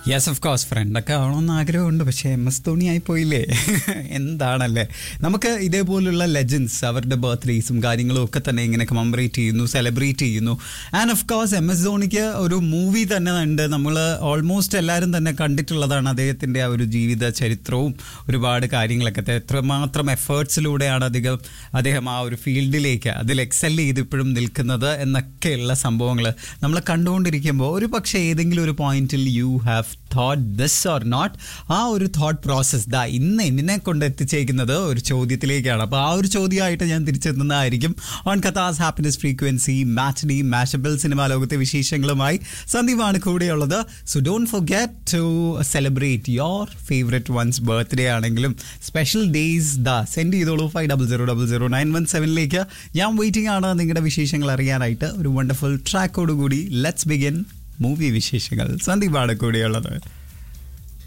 yes of course ഫ്രണ്ടൊക്കെ ആവണമെന്ന് ആഗ്രഹമുണ്ട് പക്ഷേ എം എസ് ധോണി ആയി പോയില്ലേ എന്താണല്ലേ നമുക്ക് ഇതേപോലുള്ള ലെജൻസ് അവരുടെ ബർത്ത്ഡേസും കാര്യങ്ങളും ഒക്കെ തന്നെ ഇങ്ങനെ കമംബറേറ്റ് ചെയ്യുന്നു സെലിബ്രേറ്റ് ചെയ്യുന്നു and of course M S ധോണിക്ക് ഒരു മൂവി തന്നെ ഉണ്ട് നമ്മൾ ഓൾമോസ്റ്റ് എല്ലാവരും തന്നെ കണ്ടിട്ടുള്ളതാണ് അദ്ദേഹത്തിൻ്റെ ആ ഒരു ജീവിത ചരിത്രവും ഒരുപാട് കാര്യങ്ങളൊക്കെ എത്രമാത്രം എഫേർട്സിലൂടെയാണ് അധികം അദ്ദേഹം ആ ഒരു ഫീൽഡിലേക്ക് അതിൽ എക്സെൽ ചെയ്ത് ഇപ്പോഴും നിൽക്കുന്നത് എന്നൊക്കെയുള്ള സംഭവങ്ങൾ നമ്മൾ കണ്ടുകൊണ്ടിരിക്കുമ്പോൾ ഒരു പക്ഷേ ഏതെങ്കിലും ഒരു പോയിന്റിൽ you have thought this or not ആ ഒരു തോട്ട് പ്രോസസ് ദാ ഇന്ന് എന്നെ കൊണ്ട് എത്തിച്ചേക്കുന്നത് ഒരു ചോദ്യത്തിലേക്കാണ് അപ്പോൾ ആ ഒരു ചോദ്യമായിട്ട് ഞാൻ തിരിച്ചെത്തുന്നതായിരിക്കും ഓൺ കഥാസ് ഹാപ്പിനെസ് ഫ്രീക്വൻസി മാച്ച്ഡി മാഷബിൾ സിനിമാ ലോകത്തെ വിശേഷങ്ങളുമായി സന്ദീപാണ് കൂടെയുള്ളത് so don't forget to celebrate your favourite ones birthday ആണെങ്കിലും സ്പെഷ്യൽ ഡേയ്സ് ദാ സെൻഡ് ചെയ്തോളൂ five double zero double zero nine one സെവനിലേക്ക് ഞാൻ വെയിറ്റിംഗ് ആണ് നിങ്ങളുടെ വിശേഷങ്ങൾ അറിയാനായിട്ട് ഒരു വണ്ടർഫുൾ ട്രാക്കോട് കൂടി ലെറ്റ്സ് ബിഗിൻ മൂവി വിശേഷങ്ങൾ സന്ദീപാണ് കൂടെയുള്ളത്